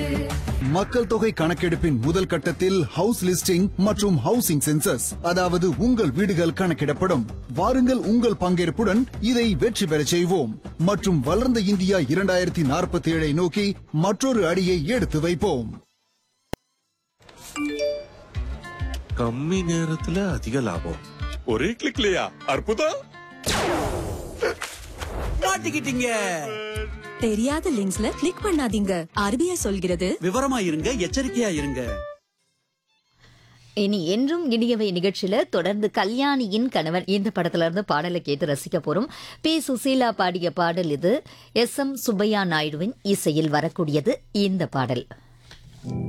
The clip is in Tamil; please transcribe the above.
மக்கள் தொகை கணக்கெடுப்பின் முதல் கட்டத்தில் ஹவுஸ் லிஸ்டிங் மற்றும் ஹவுசிங் சென்சஸ் அதாவது உங்கள் வீடுகள் கணக்கிடப்படும் வாருங்கள் உங்கள் பங்கேற்புடன் இதை வெற்றி பெறச் செய்வோம் மற்றும் வளர்ந்த இந்தியா இரண்டாயிரத்தி நாற்பத்தி ஏழை நோக்கி மற்றொரு அடியை எடுத்து வைப்போம் கம்மி நேரத்துல அதிக லாபம் ஒரே கிளிக்லயா அற்புதம் மாட்டிக்கிட்டீங்க தெரியாத லிங்க்ஸ்ல கிளிக் பண்ணாதீங்க ஆர்பிஐ சொல்கிறது விவரமா இருங்க எச்சரிக்கையா இருங்க இனி என்றும் இனியவை நிகழ்ச்சியில தொடர்ந்து கல்யாணியின் கணவன் இந்த படத்துல இருந்து பாடலை கேட்டு ரசிக்க போறோம் பி சுசீலா பாடிய பாடல் இது எஸ் எம் சுப்பையா நாயுடுவின் இசையில் வரக்கூடியது இந்த பாடல்